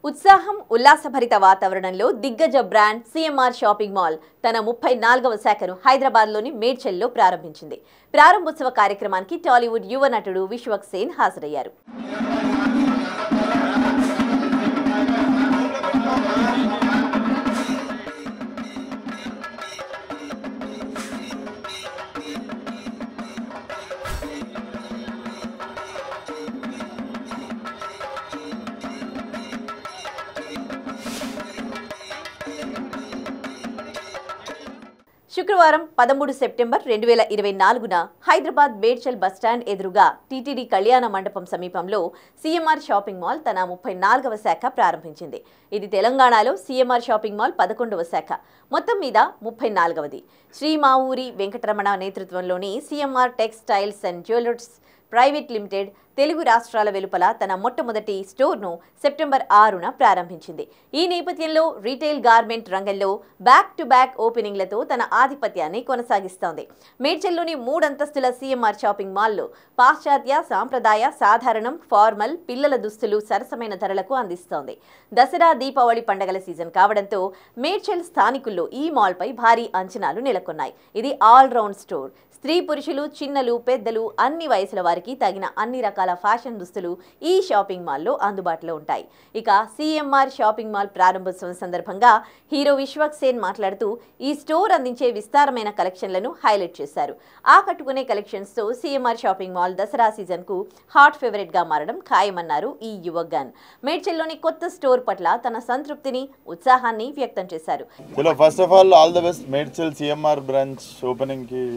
ఉత్సాహం ఉల్లాసభరిత వాతావరణంలో దిగ్గజ బ్రాండ్ సిఎంఆర్ షాపింగ్ మాల్ తన ముప్పై నాలుగవ శాఖను హైదరాబాద్లోని మేడ్చల్లో ప్రారంభించింది ప్రారంభోత్సవ కార్యక్రమానికి టాలీవుడ్ యువ నటుడు విశ్వక్ సేన్ హాజరయ్యారు శుక్రవారం పదమూడు సెప్టెంబర్ రెండు వేల ఇరవై నాలుగున హైదరాబాద్ బేడ్చల్ బస్టాండ్ ఎదురుగా టీటీడీ కళ్యాణ మండపం సమీపంలో సీఎంఆర్ షాపింగ్ మాల్ తన ముప్పై నాలుగవ శాఖ ప్రారంభించింది ఇది తెలంగాణలో సీఎంఆర్ షాపింగ్ మాల్ పదకొండవ శాఖ మొత్తం మీద ముప్పై నాలుగవది శ్రీ మావూరి వెంకటరమణ నేతృత్వంలోని CMR textiles and jewellers private limited Telugu రాష్ట్రాల వెలుపల తన మొట్టమొదటి స్టోర్ను సెప్టెంబర్ ఆరున ప్రారంభించింది ఈ నేపథ్యంలో రీటైల్ గార్మెంట్ రంగంలో బ్యాక్ టు బ్యాక్ ఓపెనింగ్లతో తన ఆధిపత్యాన్ని కొనసాగిస్తోంది మేడ్చల్లోని మూడంతస్తుల సీఎంఆర్ షాపింగ్ మాల్లో పాశ్చాత్య సాంప్రదాయ సాధారణం ఫార్మల్ పిల్లల దుస్తులు సరసమైన ధరలకు అందిస్తోంది దసరా దీపావళి పండగల సీజన్ కావడంతో మేడ్చల్ స్థానికుల్లో ఈ మాల్పై భారీ అంచనాలు నెలకొన్నాయి ఇది ఆల్ రౌండ్ స్టోర్ స్త్రీ పురుషులు చిన్నలు పెద్దలు అన్ని వయసుల వారికి తగిన అన్ని రకాల ఫ్యాషన్ దుస్తులు ఈ షాపింగ్ మాల్లో అందుబాటులో ఉంటాయి ఇక సిఎంఆర్ షాపింగ్ మాల్ ప్రారంభోత్సవం సందర్భంగా హీరో విశ్వక్ సేన్ మాట్లాడుతూ ఈ స్టోర్ అందించే విస్తారమైన కలెక్షన్లను హైలైట్ చేశారు ఆకట్టుకునే కలెక్షన్స్తో సిఎంఆర్ షాపింగ్ మాల్ దసరా సీజన్కు హాట్ ఫేవరెట్గా మారడం ఖాయమన్నారు ఈ యువగన్ మేడ్చల్లోని కొత్త స్టోర్ పట్ల తన సంతృప్తిని ఉత్సాహాన్ని వ్యక్తం చేశారు చలో first of all all the best Medchal CMR branch opening కి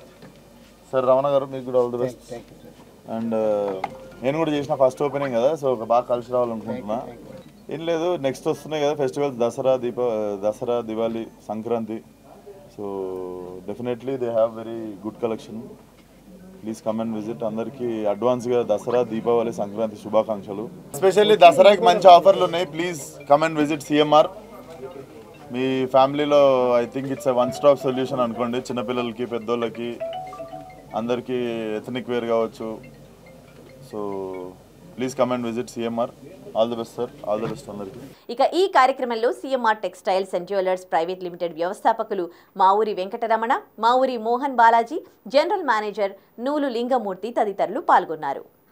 సార్ రమణ గారు మీకు కూడా ఆల్ ద బెస్ట్ అండ్ నేను కూడా చేసిన ఫస్ట్ ఓపెనింగ్ కదా సో బాగా కలిసి రావాలనుకుంటున్నా ఏం లేదు నెక్స్ట్ వస్తున్నాయి కదా ఫెస్టివల్స్ దసరా దీప Dasara Diwali Sankranti so definitely they have very good collection please come and visit అందరికీ అడ్వాన్స్గా దసరా దీపావళి సంక్రాంతి శుభాకాంక్షలు ఎస్పెషల్లీ దసరాకి మంచి ఆఫర్లు ఉన్నాయి please come and visit CMR మీ ఫ్యామిలీలో I think it's one stop solution అనుకోండి చిన్నపిల్లలకి పెద్దోళ్ళకి అందరికీ ఎథనిక్ వేర్ కావచ్చు so please come and visit CMR all the best sir all the best అందరికీ ఇక ఈ కార్యక్రమంలో CMR textiles and jewellers private limited వ్యవస్థాపకులు మావూరి వెంకటరమణ మావూరి మోహన్ బాలాజీ జనరల్ మేనేజర్ నూలు లింగమూర్తి తదితరులు పాల్గొన్నారు